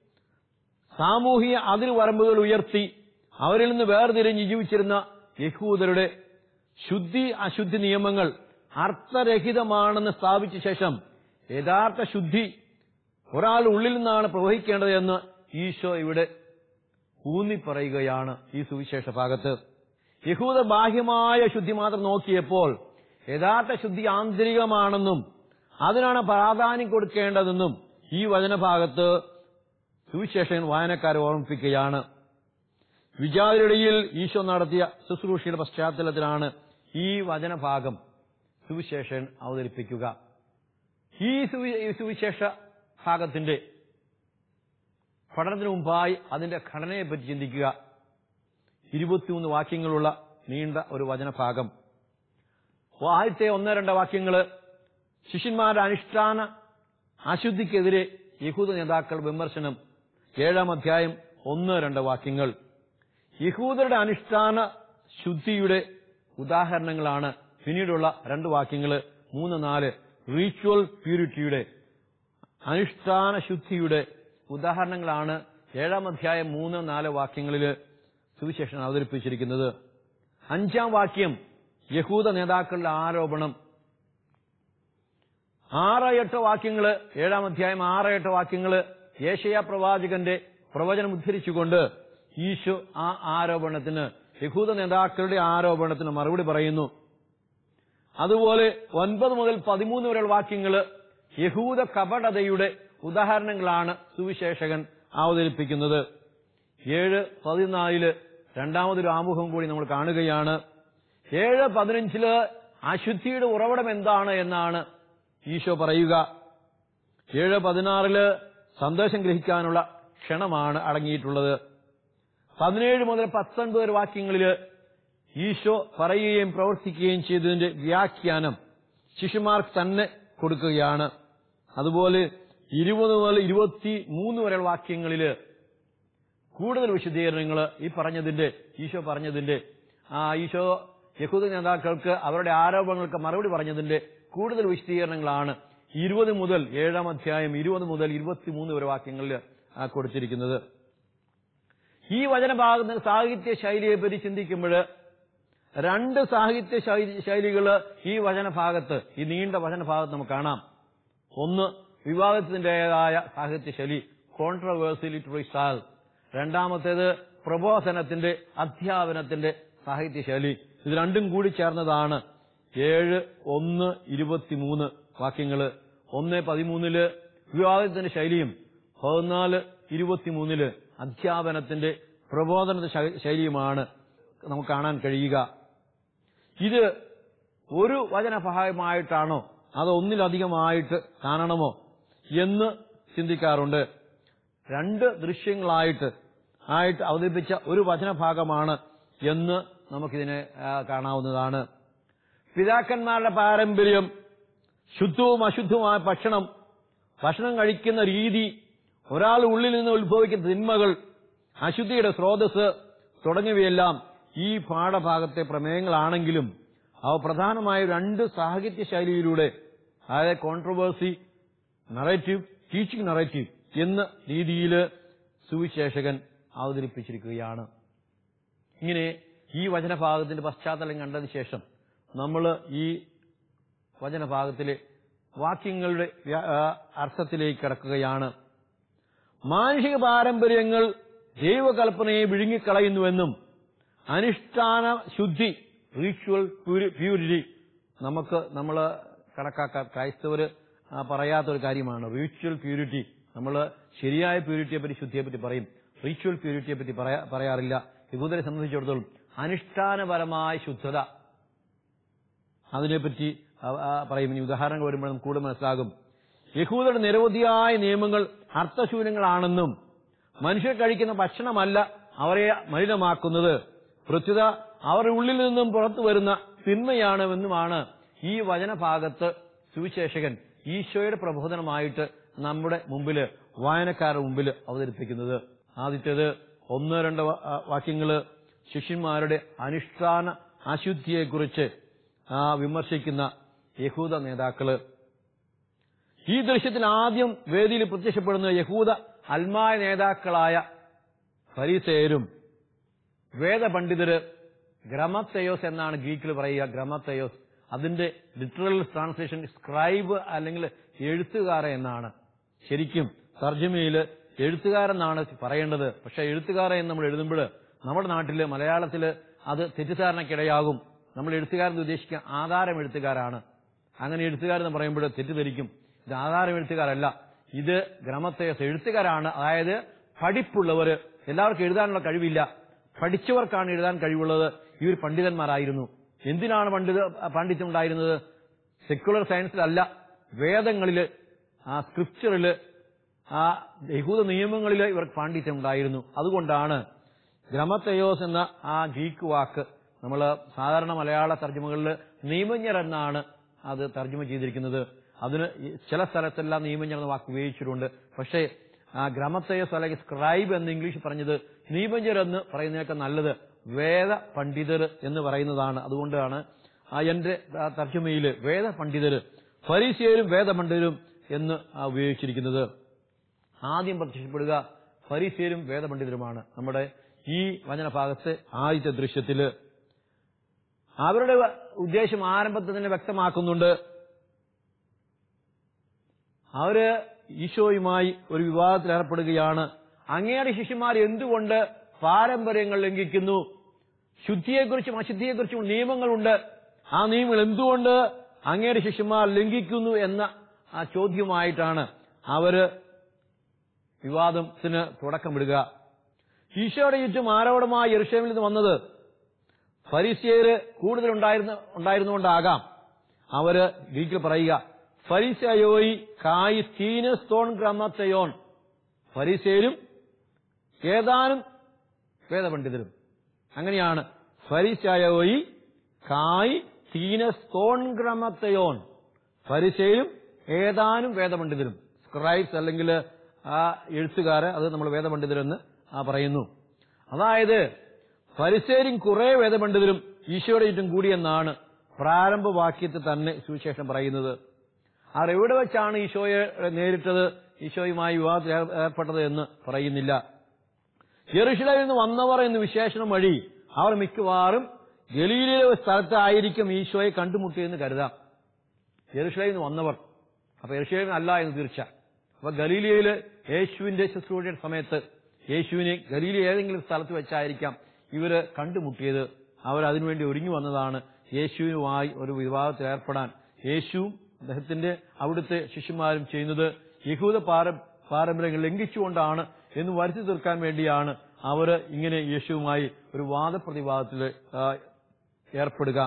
സാമൂഹിക അതിർവരമ്പുകൾ ഉയർത്തി അവരിൽ നിന്ന് വേർതിരിഞ്ഞ് ജീവിച്ചിരുന്ന യഹൂദരുടെ ശുദ്ധി അശുദ്ധി നിയമങ്ങൾ അർത്ഥരഹിതമാണെന്ന് സ്ഥാപിച്ച ശേഷം യഥാർത്ഥ ശുദ്ധി ഒരാൾ ഉള്ളിൽ നിന്നാണ് പ്രവഹിക്കേണ്ടത് എന്ന് ഈശോ ഇവിടെ ഊന്നിപ്പറയുകയാണ് ഈ സുവിശേഷ ഭാഗത്ത് യഹൂദ ബാഹ്യമായ ശുദ്ധി മാത്രം നോക്കിയപ്പോൾ യഥാർത്ഥ ശുദ്ധി ആന്തരികമാണെന്നും അതിനാണ് പ്രാധാന്യം കൊടുക്കേണ്ടതെന്നും ഈ വചനഭാഗത്ത് സുവിശേഷൻ വായനക്കാരെ ഓർമ്മിപ്പിക്കുകയാണ് വിചാരിടയിൽ ഈശോ നടത്തിയ ശുശ്രൂഷയുടെ പശ്ചാത്തലത്തിലാണ് ഈ വചനഭാഗം സുവിശേഷൻ അവതരിപ്പിക്കുക ഈ സുവി- ഈ സുവിശേഷ ഭാഗത്തിന്റെ പഠനത്തിന് മുമ്പായി അതിന്റെ ഘടനയെപ്പറ്റി ചിന്തിക്കുക ഇരുപത്തിമൂന്ന് വാക്യങ്ങളുള്ള നീണ്ട ഒരു വചനഭാഗം ആദ്യത്തെ ഒന്ന് രണ്ട് വാക്യങ്ങള് ശിഷ്യന്മാരുടെ അനുഷ്ഠാന അശുദ്ധിക്കെതിരെ യഹൂദ നേതാക്കൾ വിമർശനം ഏഴാം അധ്യായം ഒന്ന് രണ്ട് വാക്യങ്ങൾ യഹൂദരുടെ അനുഷ്ഠാന ശുദ്ധിയുടെ ഉദാഹരണങ്ങളാണ് പിന്നീടുള്ള രണ്ട് വാക്യങ്ങള് മൂന്ന് നാല് റീച്വൽ പ്യൂരിറ്റിയുടെ അനുഷ്ഠാന ശുദ്ധിയുടെ ഉദാഹരണങ്ങളാണ് ഏഴാം അധ്യായം മൂന്ന് നാല് വാക്യങ്ങളിൽ സുവിശേഷൻ അവതരിപ്പിച്ചിരിക്കുന്നത് അഞ്ചാം വാക്യം യഹൂദ നേതാക്കളുടെ ആരോപണം ആറ് എട്ട് വാക്യങ്ങള് ഏഴാം അധ്യായം ആറ് എട്ട് വാക്യങ്ങള് ഏഷ്യ പ്രവാചകന്റെ പ്രവചനം ഉദ്ധരിച്ചുകൊണ്ട് ഈശോ ആ ആരോപണത്തിന് യഹൂദ നേതാക്കളുടെ ആരോപണത്തിന് മറുപടി പറയുന്നു അതുപോലെ ഒൻപത് മുതൽ പതിമൂന്ന് വരെയുള്ള വാക്യങ്ങള് യഹൂദ കപടതയുടെ ഉദാഹരണങ്ങളാണ് സുവിശേഷകൻ അവതരിപ്പിക്കുന്നത് ഏഴ് പതിനാലില് രണ്ടാമതൊരു ആമുഖം കൂടി നമ്മൾ കാണുകയാണ് ഏഴ് പതിനഞ്ചില് അശുദ്ധിയുടെ ഉറവിടം എന്താണ് എന്നാണ് ഈശോ പറയുക ഏഴ് പതിനാറില് സന്ദേശം ഗ്രഹിക്കാനുള്ള ക്ഷണമാണ് അടങ്ങിയിട്ടുള്ളത് പതിനേഴ് മുതൽ പത്തൊൻപത് വരെ വാക്യങ്ങളില് ഈശോ പറയുകയും പ്രവർത്തിക്കുകയും ചെയ്തതിന്റെ വ്യാഖ്യാനം ശിശുമാർക്ക് തന്നെ കൊടുക്കുകയാണ് അതുപോലെ ഇരുപത് മുതൽ ഇരുപത്തി മൂന്ന് വരെയുള്ള വാക്യങ്ങളില് കൂടുതൽ വിശദീകരണങ്ങൾ ഈ പറഞ്ഞതിന്റെ ഈശോ പറഞ്ഞതിന്റെ ആ ഈശോ യഹൂദ നേതാക്കൾക്ക് അവരുടെ ആരോപണങ്ങൾക്ക് മറുപടി പറഞ്ഞതിന്റെ കൂടുതൽ വിശദീകരണങ്ങളാണ് ഇരുപത് മുതൽ ഏഴാം അധ്യായം ഇരുപത് മുതൽ ഇരുപത്തിമൂന്ന് വരെ വാക്യങ്ങളിൽ ആ, കൊടുത്തിരിക്കുന്നത് ഈ വചനഭാഗത്ത് സാഹിത്യ ശൈലിയെ പറ്റി ചിന്തിക്കുമ്പോൾ രണ്ട് സാഹിത്യ ശൈലി- ശൈലികള് ഈ വചനഭാഗത്ത് ഈ നീണ്ട വചനഭാഗത്ത് നമുക്ക് കാണാം ഒന്ന് വിവാദത്തിന്റേതായ സാഹിത്യ ശൈലി കോൺട്രവേഴ്സി ലിറ്റററി സ്റ്റൈൽ രണ്ടാമത്തേത് പ്രബോധനത്തിന്റെ അധ്യാപനത്തിന്റെ സാഹിത്യ ശൈലി ഇത് രണ്ടും കൂടി ചേർന്നതാണ് ഏഴ് ഒന്ന് ഇരുപത്തിമൂന്ന് വാക്യങ്ങള് ഒന്ന് പതിമൂന്നില് വിവാദത്തിന്റെ ശൈലിയും പതിനാല് ഇരുപത്തിമൂന്നില് അധ്യാപനത്തിന്റെ പ്രബോധന ശൈ- ശൈലിയുമാണ് നമുക്ക് കാണാൻ കഴിയുക ഇത് ഒരു വചനഭാഗമായിട്ടാണോ അത് ഒന്നിലധികമായിട്ട് കാണണമോ എന്ന് ചിന്തിക്കാറുണ്ട് രണ്ട് ദൃശ്യങ്ങളായിട്ട് ആയിട്ട് അവതരിപ്പിച്ച ഒരു വചനഭാഗമാണ് എന്ന് നമുക്കിതിനെ ആ, കാണാവുന്നതാണ് പിതാക്കന്മാരുടെ പാരമ്പര്യം ശുദ്ധവും അശുദ്ധവുമായ ഭക്ഷണം ഭക്ഷണം കഴിക്കുന്ന രീതി ഒരാൾ ഉള്ളിൽ നിന്ന് ഉത്ഭവിക്കുന്ന തിന്മകൾ അശുദ്ധിയുടെ സ്രോതസ് തുടങ്ങിയവയെല്ലാം ഈ പാഠഭാഗത്തെ പ്രമേയങ്ങളാണെങ്കിലും അവ പ്രധാനമായ രണ്ട് സാഹിത്യ ശൈലിയിലൂടെ അതായത് കോൺട്രവേഴ്സി നറേറ്റീവ് ടീച്ചിങ് നറേറ്റീവ് എന്ന രീതിയിൽ സുവിശേഷകൻ അവതരിപ്പിച്ചിരിക്കുകയാണ് ഇങ്ങനെ ഈ വചനഭാഗത്തിന്റെ പശ്ചാത്തലം കണ്ടതിന് ശേഷം നമ്മൾ ഈ വചനഭാഗത്തിലെ വാക്യങ്ങളുടെ വ്യ- ആ, അർത്ഥത്തിലേക്ക് കടക്കുകയാണ് മാനുഷിക പാരമ്പര്യങ്ങൾ ദൈവകൽപ്പനയെ വിഴുങ്ങിക്കളയുന്നുവെന്നും അനുഷ്ഠാന ശുദ്ധി റീച്വൽ പ്യൂരിറ്റി നമുക്ക് നമ്മൾ കണക്കാക്കാൻ ക്രൈസ്തവര് ആ, പറയാത്തൊരു കാര്യമാണ് റീച്വൽ പ്യൂരിറ്റി നമ്മൾ ശരിയായ പ്യൂരിറ്റിയെ പറ്റി ശുദ്ധിയെ പറ്റി പറയും റീച്വൽ പ്യൂരിറ്റിയെ പറ്റി പറയാ- പറയാറില്ല യഹൂദരെ സംബന്ധിച്ചിടത്തോളം അനുഷ്ഠാനപരമായ ശുദ്ധത അതിനെപ്പറ്റി ആ- ആ പറയും ഇനി ഉദാഹരണങ്ങൾ വരുമ്പോൾ നമുക്ക് കൂടുതൽ മനസ്സിലാകും യഹൂദരുടെ നിരവധിയായ നിയമങ്ങൾ അർത്ഥശൂന്യങ്ങളാണെന്നും മനുഷ്യർ കഴിക്കുന്ന ഭക്ഷണമല്ല അവരെ മലിനമാക്കുന്നത് പ്രത്യുത അവരുടെ ഉള്ളിൽ നിന്നും പുറത്തു വരുന്ന തിന്മയാണെന്നുമാണ് ഈ വചനഭാഗത്ത് സുവിശേഷകൻ ഈശോയുടെ പ്രബോധനമായിട്ട് നമ്മുടെ മുമ്പില് വായനക്കാരുടെ മുമ്പിൽ അവതരിപ്പിക്കുന്നത് ആദ്യത്തേത് ഒന്ന് രണ്ട് വാ- ആ, വാക്യങ്ങള് ശിഷ്യന്മാരുടെ അനുഷ്ഠാന അശുദ്ധിയെക്കുറിച്ച് ആ, വിമർശിക്കുന്ന യഹൂദ നേതാക്കള് ഈ ദൃശ്യത്തിൽ ആദ്യം വേദിയിൽ പ്രത്യക്ഷപ്പെടുന്ന യഹൂദ അൽമായ നേതാക്കളായ ഫരീസേയരും വേദപണ്ഡിതര് ഗ്രമത്തയോസ് എന്നാണ് ഗ്രീക്കിൽ പറയുക ഗ്രമത്തയോസ് അതിന്റെ ലിറ്ററൽ ട്രാൻസ്ലേഷൻ സ്ക്രൈബ് അല്ലെങ്കിൽ എഴുത്തുകാരൻ എന്നാണ് ശരിക്കും തർജ്ജമയിൽ എഴുത്തുകാരെന്നാണ് പറയേണ്ടത് പക്ഷെ എഴുത്തുകാരൻ എന്ന് നമ്മൾ എഴുതുമ്പോൾ നമ്മുടെ നാട്ടില് മലയാളത്തില് അത് തെറ്റിദ്ധാരണക്കിടയാകും നമ്മൾ എഴുത്തുകാരെന്ന് ഉദ്ദേശിക്കുക ആധാരം എഴുത്തുകാരാണ് അങ്ങനെ എഴുത്തുകാരെന്ന് പറയുമ്പോൾ തെറ്റിദ്ധരിക്കും ഇത് ആധാരം എഴുത്തുകാരല്ല ഇത് ഗ്രമത്തേസ് എഴുത്തുകാരാണ് അതായത് പഠിപ്പുള്ളവര് എല്ലാവർക്കും എഴുതാനുള്ള കഴിവില്ല പഠിച്ചവർക്കാണ് എഴുതാൻ കഴിവുള്ളത് ഇവർ പണ്ഡിതന്മാരായിരുന്നു എന്തിനാണ് പണ്ഡിത പാണ്ഡിത്യം ഉണ്ടായിരുന്നത് സെക്യുലർ സയൻസിലല്ല വേദങ്ങളില് ആ സ്ക്രിപ്ചറില് ആ യഹൂദ നിയമങ്ങളില് ഇവർക്ക് പാണ്ഡിത്യം ഉണ്ടായിരുന്നു അതുകൊണ്ടാണ് ഗ്രമത്തയോസ് എന്ന ആ ഗ്രീക്ക് വാക്ക് നമ്മൾ സാധാരണ മലയാള തർജ്ജമകളിൽ നിയമജ്ഞർ എന്നാണ് അത് തർജ്ജമ ചെയ്തിരിക്കുന്നത് അതിന് ഈ ചില സ്ഥലത്തെല്ലാം നിയമജ്ഞർ എന്ന വാക്ക് ഉപയോഗിച്ചിട്ടുണ്ട് പക്ഷേ ആ ഗ്രമത്തയോസ് അല്ലെങ്കിൽ സ്ക്രൈബ് എന്ന് ഇംഗ്ലീഷ് പറഞ്ഞത് നിയമജ്ഞർ എന്ന് പറയുന്നതിനൊക്കെ നല്ലത് വേദ പണ്ഡിതർ എന്ന് പറയുന്നതാണ് അതുകൊണ്ടാണ് ആ എന്റെ ആ തർജ്ജമയിൽ വേദ പണ്ഡിതര് ഫരീസിയരും വേദപണ്ഡിതരും എന്ന് ആ ഉപയോഗിച്ചിരിക്കുന്നത് ആദ്യം പ്രത്യക്ഷപ്പെടുക ഫരീസിയരും വേദപണ്ഡിതരുമാണ് നമ്മുടെ ഈ വചനഭാഗത്തെ ആദ്യത്തെ ദൃശ്യത്തില് അവരുടെ ഉദ്ദേശം ആരംഭത്തിൽ തന്നെ വ്യക്തമാക്കുന്നുണ്ട് അവര് ഈശോയുമായി ഒരു വിവാദത്തിൽ ഏർപ്പെടുകയാണ് അങ്ങയുടെ ശിഷ്യന്മാർ എന്തുകൊണ്ട് പാരമ്പര്യങ്ങൾ ലംഘിക്കുന്നു ശുദ്ധിയെക്കുറിച്ചും അശുദ്ധിയെക്കുറിച്ചും നിയമങ്ങളുണ്ട് ആ നിയമങ്ങൾ എന്തുകൊണ്ട് അങ്ങയുടെ ശിഷ്യന്മാർ ലംഘിക്കുന്നു എന്ന ആ ചോദ്യമായിട്ടാണ് അവര് വിവാദത്തിന് തുടക്കമിടുക ഈശോയുടെ ചുറ്റും ആരോപണമായി യെറുഷലേമിൽ നിന്ന് വന്നത് ഫരീസിയര് കൂടുതൽ ഉണ്ടായിരുന്ന ഉണ്ടായിരുന്നുകൊണ്ടാകാം അവര് ഗ്രീക്കിൽ പറയുക ഫരീസയോയി കായി തീനസ്തോൺ ഗ്രമത്തയോൺ ഫരീസേരും ഏതാനും വേദപണ്ഡിതരും അങ്ങനെയാണ് ഫരീസായോയി കായ് തീനസ്തോൺ ഗ്രമത്തയോൺ ഫരിസേരും ഏതാനും വേദപണ്ഡിതരും സ്ക്രൈബ്സ് അല്ലെങ്കിൽ ആ എഴുത്തുകാര് അത് നമ്മൾ വേദപണ്ഡിതരെന്ന് ആ പറയുന്നു അതായത് ഫരിസേരും കുറെ വേദപണ്ഡിതരും ഈശോയുടെ ചുറ്റും കൂടിയെന്നാണ് പ്രാരംഭ വാക്യത്തിൽ തന്നെ സുവിശേഷം പറയുന്നത് അവർ എവിടെ വെച്ചാണ് ഈശോയെ നേരിട്ടത് ഈശോയുമായി വിവാഹത്തിൽ ഏർ- ഏർപ്പെട്ടത് എന്ന് പറയുന്നില്ല യെറുഷലേമിൽ നിന്ന് വന്നവർ എന്ന് വിശേഷണം വഴി അവർ മിക്കവാറും ഗലീലയിലെ ഒരു സ്ഥലത്തായിരിക്കും ഈശോയെ കണ്ടുമുട്ടിയെന്ന് കരുതാം യെറുഷലേമിൽ നിന്ന് വന്നവർ അപ്പൊ എറുഷലേം അല്ല എന്ന് തീർച്ച അപ്പൊ ഗലീലയില് യേശുവിന്റെ ശുശ്രൂഷയുടെ സമയത്ത് യേശുവിനെ ഗലീല ഏതെങ്കിലും സ്ഥലത്ത് വെച്ചായിരിക്കാം ഇവര് കണ്ടുമുട്ടിയത് അവർ അതിനുവേണ്ടി ഒരുങ്ങി വന്നതാണ് യേശുവിനുമായി ഒരു വിവാഹത്തിൽ ഏർപ്പെടാൻ യേശുവും അദ്ദേഹത്തിന്റെ അവിടുത്തെ ശിഷ്യന്മാരും ചെയ്യുന്നത് യഹൂദ പാര പാരമ്പര്യങ്ങൾ ലംഘിച്ചുകൊണ്ടാണ് എന്ന് വരുത്തി തീർക്കാൻ വേണ്ടിയാണ് അവർ ഇങ്ങനെ യേശുവുമായി ഒരു വാദപ്രതിവാദത്തിൽ ഏർപ്പെടുക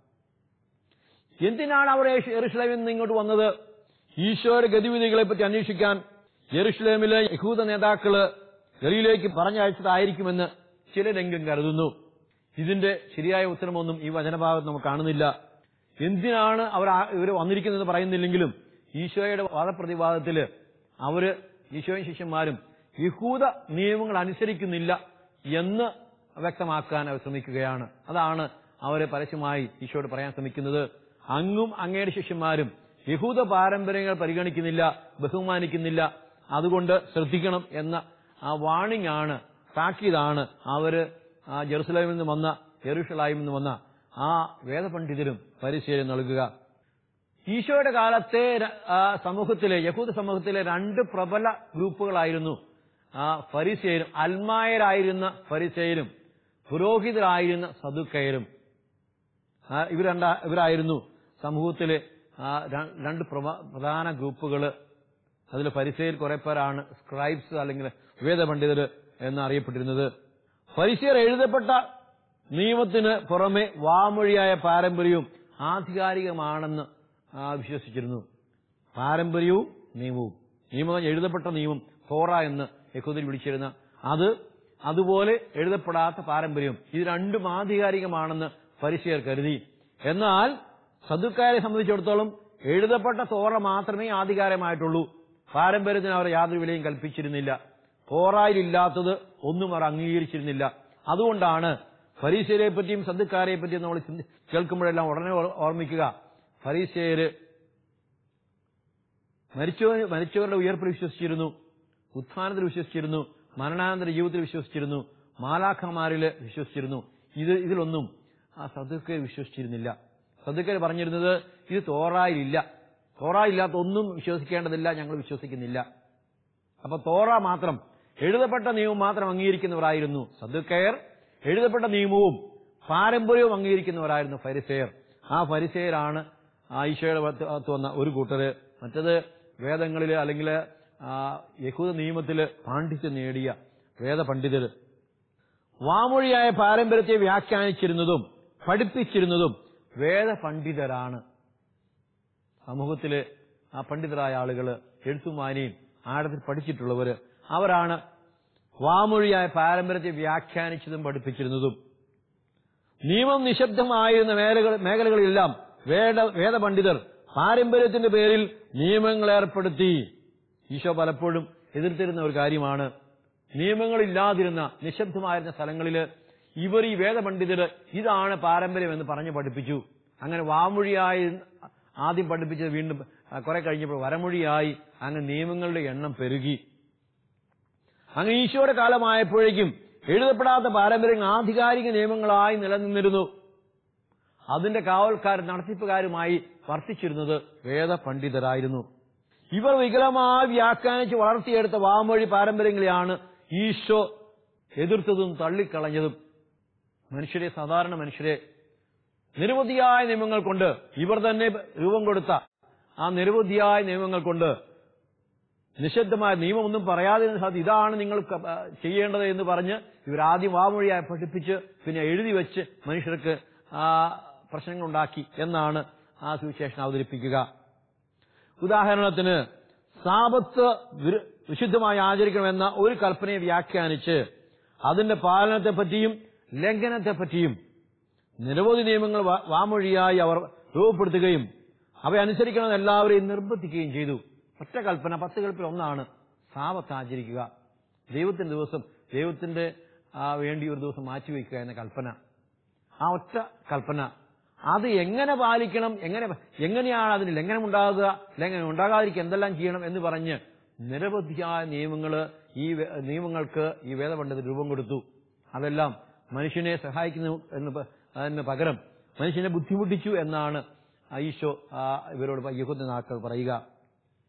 എന്തിനാണ് അവർ യെറുഷലേമിൽ നിന്ന് ഇങ്ങോട്ട് വന്നത് ഈശോയുടെ ഗതിവിധികളെ പറ്റി അന്വേഷിക്കാൻ യെറുഷലേമിലെ യഹൂദ നേതാക്കള് ഗലിയിലേക്ക് പറഞ്ഞയച്ചതായിരിക്കുമെന്ന് ചിലരെങ്കിലും കരുതുന്നു ഇതിന്റെ ശരിയായ ഉത്തരമൊന്നും ഈ വചനഭാഗത്ത് നമുക്ക് കാണുന്നില്ല എന്തിനാണ് അവർ ഇവർ വന്നിരിക്കുന്നതെന്ന് പറയുന്നില്ലെങ്കിലും ഈശോയുടെ വാദപ്രതിവാദത്തില് അവര് ഈശോയും ശിഷ്യന്മാരും യഹൂദ നിയമങ്ങൾ അനുസരിക്കുന്നില്ല എന്ന് വ്യക്തമാക്കാൻ അവർ ശ്രമിക്കുകയാണ് അതാണ് അവര് പരസ്യമായി ഈശോയോട് പറയാൻ ശ്രമിക്കുന്നത് അങ്ങും അങ്ങയുടെ ശിഷ്യന്മാരും യഹൂദ പാരമ്പര്യങ്ങൾ പരിഗണിക്കുന്നില്ല ബഹുമാനിക്കുന്നില്ല അതുകൊണ്ട് ശ്രദ്ധിക്കണം എന്ന ആ വാണിംഗ് ആണ് താക്കീതാണ് അവര് ആ ജെറുസലേമിൽ നിന്ന് വന്ന യെറുഷലായിൽ നിന്ന് വന്ന ആ വേദപണ്ഡിതരും പരിശീലനം നൽകുക ഈശോയുടെ കാലത്തെ ര- ആ സമൂഹത്തിലെ യഹൂദ സമൂഹത്തിലെ രണ്ട് പ്രബല ഗ്രൂപ്പുകളായിരുന്നു ആ ഫരിസേരും അൽമായരായിരുന്ന ഫരിസേരും പുരോഹിതരായിരുന്ന സദുക്കയരും ആ, ഇവർ രണ്ട ഇവരായിരുന്നു സമൂഹത്തിലെ ആ, ര- രണ്ട് പ്രമ- പ്രധാന ഗ്രൂപ്പുകള് അതിൽ പരിസയിൽ കുറെ പേരാണ് സ്ക്രൈബ്സ് അല്ലെങ്കിൽ വേദപണ്ഡിതർ എന്നറിയപ്പെട്ടിരുന്നത് പരിസയർ എഴുതപ്പെട്ട നിയമത്തിന് പുറമെ വാമൊഴിയായ പാരമ്പര്യവും ആധികാരികമാണെന്ന് ആ, വിശ്വസിച്ചിരുന്നു പാരമ്പര്യവും നിയമവും നിയമം എഴുതപ്പെട്ട നിയമം തോറ എന്ന് യഹൂദർ വിളിച്ചിരുന്ന അത് അതുപോലെ എഴുതപ്പെടാത്ത പാരമ്പര്യം ഇത് രണ്ടും ആധികാരികമാണെന്ന് പരിശയർ കരുതി എന്നാൽ സദുക്കാരെ സംബന്ധിച്ചിടത്തോളം എഴുതപ്പെട്ട തോറ മാത്രമേ ആധികാരമായിട്ടുള്ളൂ പാരമ്പര്യത്തിന് അവർ യാതൊരു വിലയും കൽപ്പിച്ചിരുന്നില്ല തോറായിലില്ലാത്തത് ഒന്നും അവർ അംഗീകരിച്ചിരുന്നില്ല അതുകൊണ്ടാണ് ഫരീസയരെ പറ്റിയും സദ്ക്കാരെ പറ്റിയും നമ്മൾ ചിന്തി- കേൾക്കുമ്പോഴെല്ലാം ഉടനെ ഓർ- ഓർമ്മിക്കുക ഫരീസയര് മരിച്ചവർ മരിച്ചവരുടെ ഉയർപ്പിൽ വിശ്വസിച്ചിരുന്നു ഉത്ഥാനത്തിൽ വിശ്വസിച്ചിരുന്നു മരണാനന്തര ജീവിതത്തിൽ വിശ്വസിച്ചിരുന്നു മാലാഖമാരില് വിശ്വസിച്ചിരുന്നു ഇത് ഇതിലൊന്നും ആ സദുക്കർ വിശ്വസിച്ചിരുന്നില്ല സദുക്കർ പറഞ്ഞിരുന്നത് ഇത് തോറായിലില്ല തോറായില്ലാത്ത ഒന്നും വിശ്വസിക്കേണ്ടതില്ല ഞങ്ങൾ വിശ്വസിക്കുന്നില്ല അപ്പൊ തോറ മാത്രം എഴുതപ്പെട്ട നിയമം മാത്രം അംഗീകരിക്കുന്നവരായിരുന്നു സദുക്കയർ എഴുതപ്പെട്ട നിയമവും പാരമ്പര്യവും അംഗീകരിക്കുന്നവരായിരുന്നു ഫരിസേയർ ആ ഫരിസേയരാണ് ഈശോയുടെ ഭാഗത്ത് വന്ന ഒരു കൂട്ടര് മറ്റത് വേദങ്ങളില് അല്ലെങ്കിൽ യഹൂദ നിയമത്തില് പാണ്ഡിത്യം നേടിയ വേദപണ്ഡിതര് വാമൊഴിയായ പാരമ്പര്യത്തെ വ്യാഖ്യാനിച്ചിരുന്നതും പഠിപ്പിച്ചിരുന്നതും വേദപണ്ഡിതരാണ് സമൂഹത്തില് ആ പണ്ഡിതരായ ആളുകള് എഴുത്തും വായനയും ആഴത്തിൽ പഠിച്ചിട്ടുള്ളവര് അവരാണ് വാമൊഴിയായ പാരമ്പര്യത്തെ വ്യാഖ്യാനിച്ചതും പഠിപ്പിച്ചിരുന്നതും നിയമം നിശബ്ദമായിരുന്ന മേഖലകൾ മേഖലകളിലെല്ലാം വേദ വേദപണ്ഡിതർ പാരമ്പര്യത്തിന്റെ പേരിൽ നിയമങ്ങൾ ഏർപ്പെടുത്തി ഈശോ പലപ്പോഴും എതിർത്തിരുന്ന ഒരു കാര്യമാണ് നിയമങ്ങളില്ലാതിരുന്ന നിശബ്ദമായിരുന്ന സ്ഥലങ്ങളിൽ ഇവർ ഈ വേദപണ്ഡിതര് ഇതാണ് പാരമ്പര്യം എന്ന് പറഞ്ഞു പഠിപ്പിച്ചു അങ്ങനെ വാമൊഴിയായി ആദ്യം പഠിപ്പിച്ചത് വീണ്ടും കുറെ കഴിഞ്ഞപ്പോൾ വരമൊഴിയായി അങ്ങനെ നിയമങ്ങളുടെ എണ്ണം പെരുകി അങ്ങനെ ഈശോയുടെ കാലമായപ്പോഴേക്കും എഴുതപ്പെടാത്ത പാരമ്പര്യങ്ങൾ ആധികാരിക നിയമങ്ങളായി നിലനിന്നിരുന്നു അതിന്റെ കാവൽക്കാരും നടത്തിപ്പുകാരുമായി വർത്തിച്ചിരുന്നത് വേദപണ്ഡിതരായിരുന്നു ഇവർ വികലമായി വ്യാഖ്യാനിച്ച് വളർത്തിയെടുത്ത വാമൊഴി പാരമ്പര്യങ്ങളെയാണ് ഈശോ എതിർത്തതും തള്ളിക്കളഞ്ഞതും മനുഷ്യരെ സാധാരണ മനുഷ്യരെ നിരവധിയായ നിയമങ്ങൾ കൊണ്ട് ഇവർ തന്നെ രൂപം കൊടുത്ത ആ നിരവധിയായ നിയമങ്ങൾ കൊണ്ട് നിശബ്ദമായ നിയമമൊന്നും പറയാതിരുന്ന സാധ്യത ഇതാണ് നിങ്ങൾ ക- ആ, ചെയ്യേണ്ടത് എന്ന് പറഞ്ഞ് ഇവരാദ്യം വാമൊഴിയായി പഠിപ്പിച്ച് പിന്നെ എഴുതി വെച്ച് മനുഷ്യർക്ക് ആ പ്രശ്നങ്ങളുണ്ടാക്കി എന്നാണ് ആ സുവിശേഷം അവതരിപ്പിക്കുക ഉദാഹരണത്തിന് സാപത്ത് വിരു- വിശുദ്ധമായി ആചരിക്കണമെന്ന ഒരു കൽപ്പനയെ വ്യാഖ്യാനിച്ച് അതിന്റെ പാലനത്തെപ്പറ്റിയും ലംഘനത്തെപ്പറ്റിയും നിരവധി നിയമങ്ങൾ വാ- വാമൊഴിയായി അവർ രൂപപ്പെടുത്തുകയും അവയനുസരിക്കണമെന്ന് എല്ലാവരെയും നിർബന്ധിക്കുകയും ചെയ്തു ഒറ്റ കൽപ്പന പത്ത് കൽപ്പന ഒന്നാണ് സാപത്ത് ആചരിക്കുക ദൈവത്തിന്റെ ദിവസം ദൈവത്തിന്റെ ആ, വേണ്ടി ഒരു ദിവസം മാറ്റിവെക്കുക എന്ന കൽപ്പന ആ ഒറ്റ കൽപ്പന അത് എങ്ങനെ പാലിക്കണം എങ്ങനെ എങ്ങനെയാണ് അതിന് ലംഘനം ഉണ്ടാകുക ലംഘനം ഉണ്ടാകാതിരിക്കുക എന്തെല്ലാം ചെയ്യണം എന്ന് പറഞ്ഞ് നിരവധിയായ നിയമങ്ങൾ ഈ വേ- നിയമങ്ങൾക്ക് ഈ വേദപണ്ഡിതർ രൂപം കൊടുത്തു അതെല്ലാം മനുഷ്യനെ സഹായിക്കുന്നു എന്ന് പ- അതിന് പകരം മനുഷ്യനെ ബുദ്ധിമുട്ടിച്ചു എന്നാണ് ഈശോ ആ, ഇവരോട് യഹൂദ നാക്കൾ പറയുക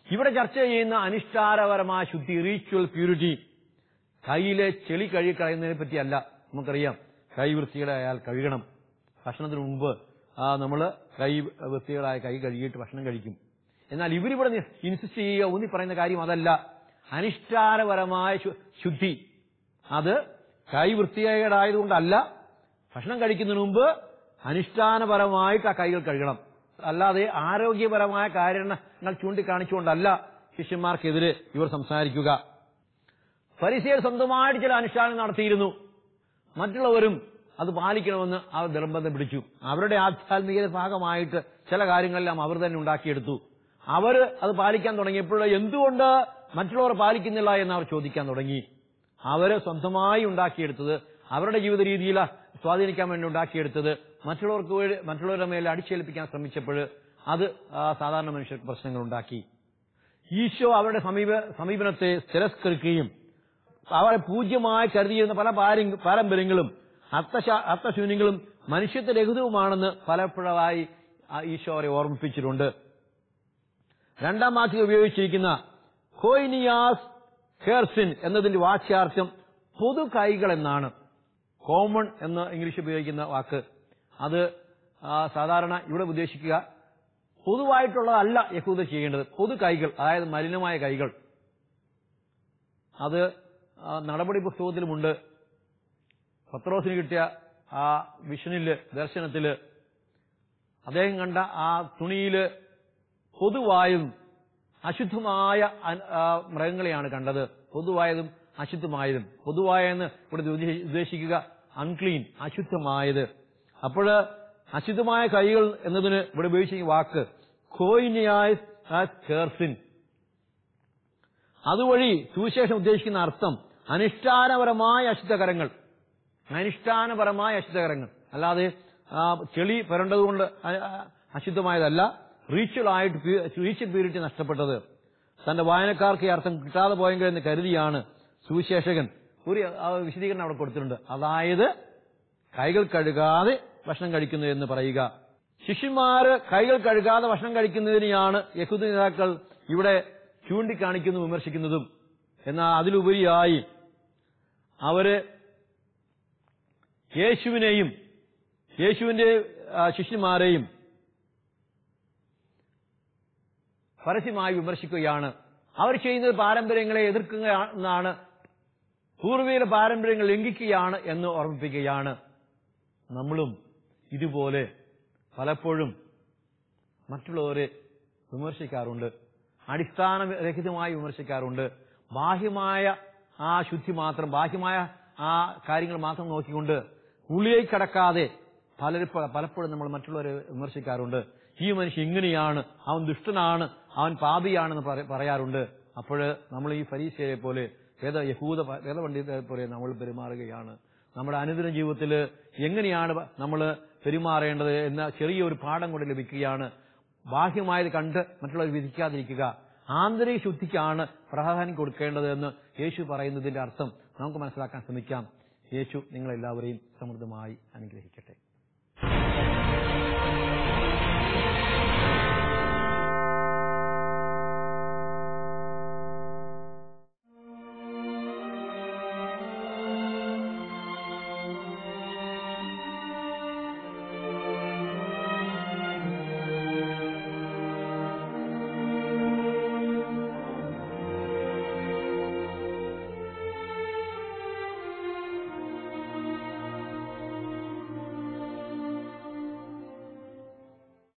ഇവിടെ ചർച്ച ചെയ്യുന്ന അനുഷ്ഠാനപരമായ ശുദ്ധി റീച്വൽ പ്യൂരിറ്റി കൈയിലെ ചെളി കഴുകി കളയുന്നതിനെ പറ്റിയല്ല നമുക്കറിയാം കൈ വൃത്തികളായാൽ കഴുകണം ഭക്ഷണത്തിന് മുമ്പ് നമ്മൾ കൈ വൃത്തികളായ കൈ കഴുകിയിട്ട് ഭക്ഷണം കഴിക്കും എന്നാൽ ഇവരിവിടെ ഇൻസിസ്റ്റ് ചെയ്യുക ഊന്നി പറയുന്ന കാര്യം അതല്ല അനുഷ്ഠാനപരമായ ശു- ശുദ്ധി അത് കൈ വൃത്തികേടായതുകൊണ്ടല്ല ഭക്ഷണം കഴിക്കുന്നതിന് മുമ്പ് അനുഷ്ഠാനപരമായിട്ട് ആ കൈകൾ കഴുകണം അല്ലാതെ ആരോഗ്യപരമായ കാരണങ്ങൾ ചൂണ്ടിക്കാണിച്ചുകൊണ്ടല്ല ശിഷ്യന്മാർക്കെതിരെ ഇവർ സംസാരിക്കുക ഫരിസിയർ സ്വന്തമായിട്ട് ചില അനുഷ്ഠാനം നടത്തിയിരുന്നു മറ്റുള്ളവരും അത് പാലിക്കണമെന്ന് അവർ നിർബന്ധം പിടിച്ചു അവരുടെ ആധ്യാത്മികത ഭാഗമായിട്ട് ചില കാര്യങ്ങളെല്ലാം അവർ തന്നെ ഉണ്ടാക്കിയെടുത്തു അവർ അത് പാലിക്കാൻ തുടങ്ങിയപ്പോൾ എന്തുകൊണ്ട് മറ്റുള്ളവർ പാലിക്കുന്നില്ല എന്ന് അവർ ചോദിക്കാൻ തുടങ്ങി അവര് സ്വന്തമായി ഉണ്ടാക്കിയെടുത്തത് അവരുടെ ജീവിത രീതിയിൽ സ്വാധീനിക്കാൻ വേണ്ടി ഉണ്ടാക്കിയെടുത്തത് മറ്റുള്ളവർക്ക് വേണ്ടി മറ്റുള്ളവരുടെ മേലെ അടിച്ചേൽപ്പിക്കാൻ ശ്രമിച്ചപ്പോൾ അത് ആ, സാധാരണ മനുഷ്യർക്ക് പ്രശ്നങ്ങൾ ഉണ്ടാക്കി ഈശോ അവരുടെ സമീപ സമീപനത്തെ തിരസ്കരിക്കുകയും അവരെ പൂജ്യമായി കരുതിയിരുന്ന പല പാര- പാരമ്പര്യങ്ങളും അർത്ഥശാ- അർത്ഥശൂന്യങ്ങളും മനുഷ്യത്വരഹിതവുമാണെന്ന് പലപ്പോഴായി ആ ഈശോ അവരെ ഓർമ്മിപ്പിച്ചിട്ടുണ്ട് രണ്ടാം വാക്യം ഉപയോഗിച്ചിരിക്കുന്ന കോയിനിയാസ് ഹെർസിൻ എന്നതിന്റെ വാച്യാർത്ഥം പൊതു കൈകൾ എന്നാണ് കോമൺ എന്ന് ഇംഗ്ലീഷ് ഉപയോഗിക്കുന്ന വാക്ക് അത് ആ, സാധാരണ ഇവിടെ ഉദ്ദേശിക്കുക പൊതുവായിട്ടുള്ളതല്ല യഹൂദ ചെയ്യേണ്ടത് പൊതു കൈകൾ അതായത് മലിനമായ കൈകൾ അത് ആ, നടപടി പുസ്തകത്തിലുമുണ്ട് പത്രോസിന് കിട്ടിയ ആ വിഷനില് ദർശനത്തില് അദ്ദേഹം കണ്ട ആ തുണിയില് പൊതുവായും അശുദ്ധമായ അൻ- ആ, മൃഗങ്ങളെയാണ് കണ്ടത് പൊതുവായതും അശുദ്ധമായതും പൊതുവായെന്ന് ഇവിടെ ഉദ്ദേശി- ഉദ്ദേശിക്കുക അൺക്ലീൻ അശുദ്ധമായത് അപ്പോൾ അശുദ്ധമായ കൈകൾ എന്നതിന് ഇവിടെ ഉപയോഗിച്ചിരിക്കുന്ന വാക്ക് കോയിനിയായ കേർസിൻ അതുവഴി സുവിശേഷം ഉദ്ദേശിക്കുന്ന അർത്ഥം അനുഷ്ഠാനപരമായ അശുദ്ധകരങ്ങൾ അനുഷ്ഠാനപരമായ അശുദ്ധകരങ്ങൾ അല്ലാതെ ആ, ചെളി പുരണ്ടതുകൊണ്ട് അ- അ- അശുദ്ധമായതല്ല റീച്വലായിട്ട് റീച്വൽ പ്യൂരിറ്റി നഷ്ടപ്പെട്ടത് തന്റെ വായനക്കാർക്ക് ഈ അർത്ഥം കിട്ടാതെ പോയെങ്കിൽ എന്ന് കരുതിയാണ് സുവിശേഷകൻ ഒരു ആ, വിശദീകരണം അവിടെ കൊടുത്തിട്ടുണ്ട് അതായത് കൈകൾ കഴുകാതെ ഭക്ഷണം കഴിക്കുന്നു എന്ന് പറയുക ശിഷ്യന്മാര് കൈകൾ കഴുകാതെ ഭക്ഷണം കഴിക്കുന്നതിനെയാണ് യഹൂദ നേതാക്കൾ ഇവിടെ ചൂണ്ടിക്കാണിക്കുന്നു വിമർശിക്കുന്നതും എന്നാൽ അതിലുപരിയായി അവര് യേശുവിനെയും യേശുവിന്റെ ആ, ശിഷ്യന്മാരെയും പരസ്യമായി വിമർശിക്കുകയാണ് അവർ ചെയ്യുന്നത് പാരമ്പര്യങ്ങളെ എതിർക്കുക എന്നാണ് പൂർവീക പാരമ്പര്യങ്ങൾ ലംഘിക്കുകയാണ് എന്ന് ഓർമ്മിപ്പിക്കുകയാണ് നമ്മളും ഇതുപോലെ പലപ്പോഴും മറ്റുള്ളവരെ വിമർശിക്കാറുണ്ട് അടിസ്ഥാനരഹിതമായി വിമർശിക്കാറുണ്ട് ബാഹ്യമായ ആ ശുദ്ധി മാത്രം ബാഹ്യമായ ആ കാര്യങ്ങൾ മാത്രം നോക്കിക്കൊണ്ട് ഉള്ളിലേക്ക് കടക്കാതെ പലരും പലപ്പോഴും നമ്മൾ മറ്റുള്ളവരെ വിമർശിക്കാറുണ്ട് ഈ മനുഷ്യൻ ഇങ്ങനെയാണ് അവൻ ദുഷ്ടനാണ് അവൻ പാപിയാണെന്ന് പറ- പറയാറുണ്ട് അപ്പോൾ നമ്മൾ ഈ ഫരീസയെ പോലെ വേദ യഹൂദ പ- വേദപണ്ഡിതരെ പോലെ നമ്മൾ പെരുമാറുകയാണ് നമ്മുടെ അനുദിന ജീവിതത്തിൽ എങ്ങനെയാണ് നമ്മൾ പെരുമാറേണ്ടത് എന്ന ചെറിയൊരു പാഠം കൊണ്ട് ലഭിക്കുകയാണ് ബാഹ്യമായത് കണ്ട് മറ്റുള്ളവർ വിധിക്കാതിരിക്കുക ആന്തരിക ശുദ്ധിക്കാണ് പ്രാധാന്യം കൊടുക്കേണ്ടത് എന്ന് യേശു പറയുന്നതിന്റെ അർത്ഥം നമുക്ക് മനസ്സിലാക്കാൻ ശ്രമിക്കാം യേശു നിങ്ങളെല്ലാവരെയും സമൃദ്ധമായി അനുഗ്രഹിക്കട്ടെ